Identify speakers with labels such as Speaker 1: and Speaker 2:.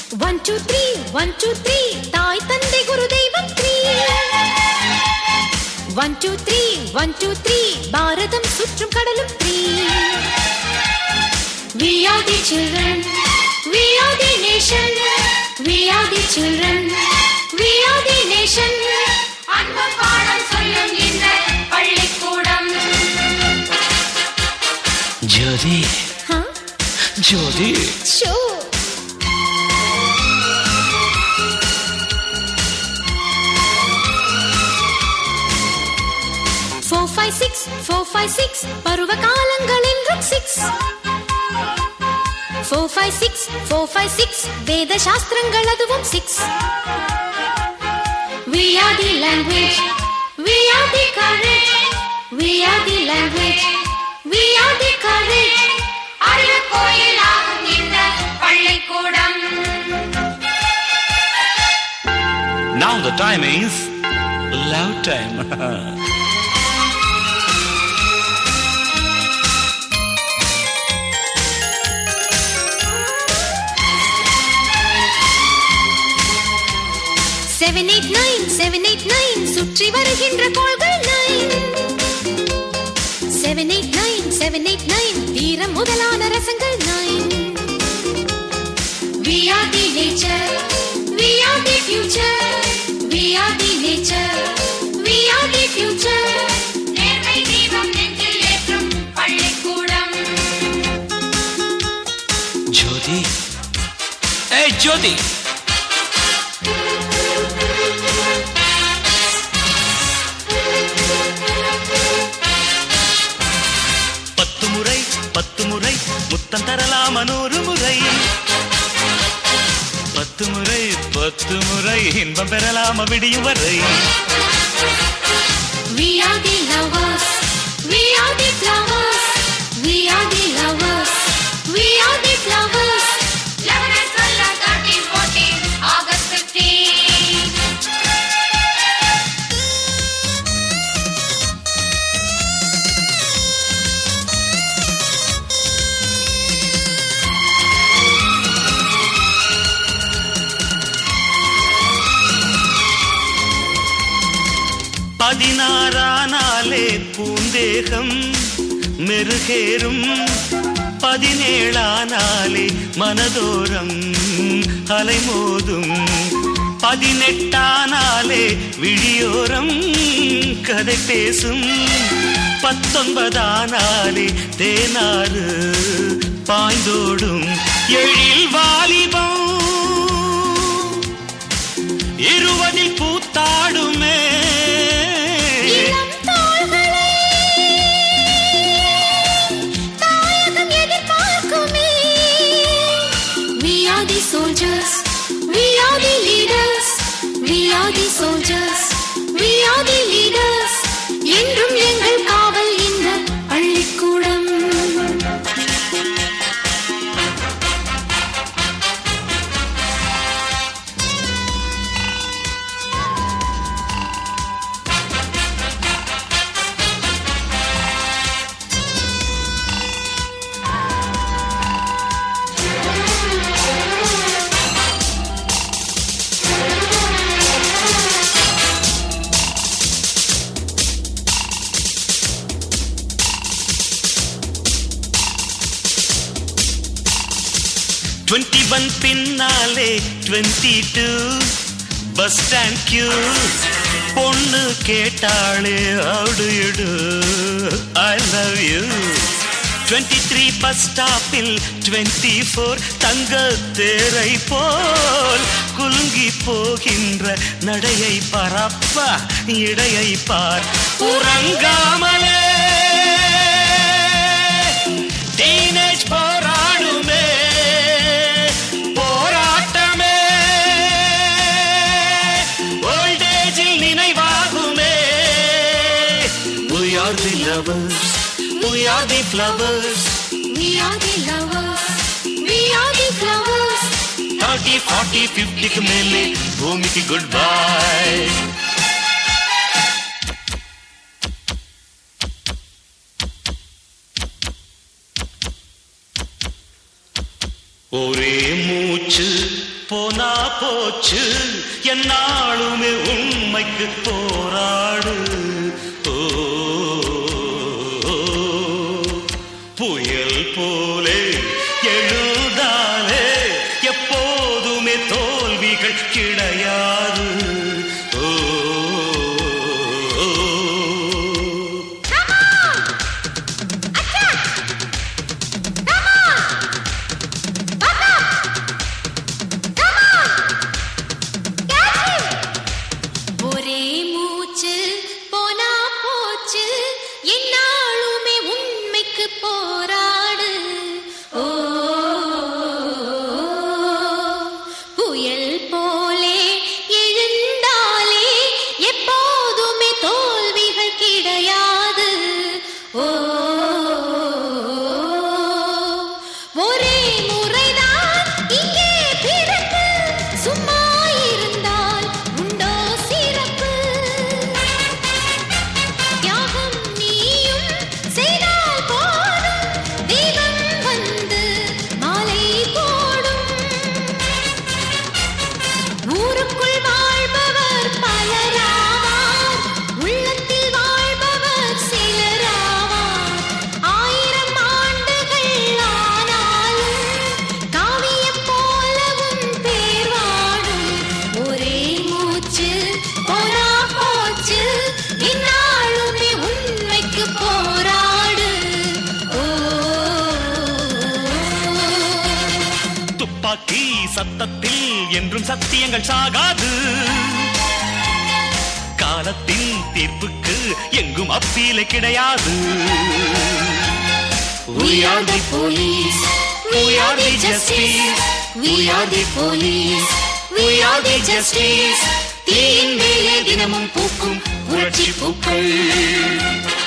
Speaker 1: One two three one two three தாய் தந்தை குரு தெய்வம் three one two three one two three பாரதம் சுற்றும் கடலும் three We are the children, we are the nation, we are the children, we are the nation. அன்பு பாடம் சொல்லும் இந்த பள்ளிக்கூடம்
Speaker 2: Jothi
Speaker 1: Huh?
Speaker 2: Jothi
Speaker 1: Sure. Four five six four five six பருவ காலங்கள் என்றும் six four five six four five six வேத சாஸ்திரங்கள் அதுவும் six We are the language, we are the courage, we are the language, we are the courage. அறிவு கோயிலாகும் இந்த பள்ளிக்கூடம்
Speaker 2: Now the time is love time.
Speaker 1: Seven eight nine seven eight nine சுற்றி வருகின்ற கோள்கள் nine seven eight nine seven eight nine வீரம் முதலான ரசங்கள் nine We are the nature, we are the future, we are the nature, we are the future. நேர்மை தீபம் நெஞ்சில் ஏற்றும் பள்ளிக்கூடம்
Speaker 2: ஜோதி ஏய் ஜோதி பத்து முறை பத்து முறை முத்தம் தரலாம நூறு முறை பத்து முறை பத்து முறை இன்பம் பெறலாம விடியும் வரை
Speaker 1: We are the lovers. We are the flowers. We are the lovers. We are the flowers. 11 and 12 and 13, 14, August 15.
Speaker 2: பதினாறானாலே பூந்தேகம் மெருகேறும் பதினேழானாலே மனதோரம் அலைமோதும் பதினெட்டானாலே விழியோரம் கதை பேசும் பத்தொன்பதானாலே தேனாறு பாய்ந்தோடும் எழில் வாலிபம் இருவதில் கூத்தாடுமே
Speaker 1: இளம் தோள்களை தாயகம் எதிர்பார்க்குமே. We are the soldiers. We are the leaders. We are the soldiers. We are the leaders. என்றும் எங்கள் காவல் இந்த பள்ளிக்கூடம்
Speaker 2: டுவெண்ட்டி ஒன் பின்னாலே twenty two bus stand queue பொண்ணு கேட்டாளே அவுடு இடு I love you twenty three bus ஸ்டாப்பில் டுவெண்ட்டி ஃபோர் தங்க தேரை போல் குலுங்கி போகின்ற நடையை பரப்பா இடையை பார் உறங்காமலே டீனேஜ் போராடுமே போராட்டமே ஓல்டேஜில் நினைவாகுமே We are the lovers, we are the flowers
Speaker 1: We are the lovers. We are the flowers.
Speaker 2: Thirty forty ஃபிஃப்டிக்கு மேலே பூமிக்கு குட் பை ஒரே மூச்சு போனா போச்சு என்னாலுமே உண்மைக்கு போராடு ஓ, புயல் போலே எழுதாலே எப்போதுமே தோல்விகள் கிடையாது ஓ,
Speaker 1: ஒரே மூச்சு போனா போச்சு என்னாலுமே உண்மைக்கு போராடு ஓ புயல் போலே எழுந்தாலே எப்போதுமே தோல்விகள் கிடையாது ஓ ஒரே முறைதான் இங்கே பிறப்பு சும்மா இருந்தால் உண்டோ சிறப்பு தியாகம் நீயும் செய்தால் போதும் தெய்வம் வந்து மாலை போடும் ஊருக்குள் வாழ்பவர் பலராவார் உள்ளத்தில் வாழ்பவர் சிலராவார் ஆயிரம் ஆண்டுகள் ஆனாலும் காவியம் போலவும் பேர் வாழும் ஒரே மூச்சு போனா போச்சு இந்நாளுமே உண்மைக்கு போராடு ஓ
Speaker 2: துப்பாக்கி சத்தத்தில் என்றும் சத்தியங்கள் சாகாது காலத்தின் தீர்ப்புக்கு எங்கும் அப்பீலை கிடையாது
Speaker 1: We are the police. We are the justice. We are the police. We are the justice. தீயின் மேலே தினமும் பூக்கும் புரட்சி பூக்கள்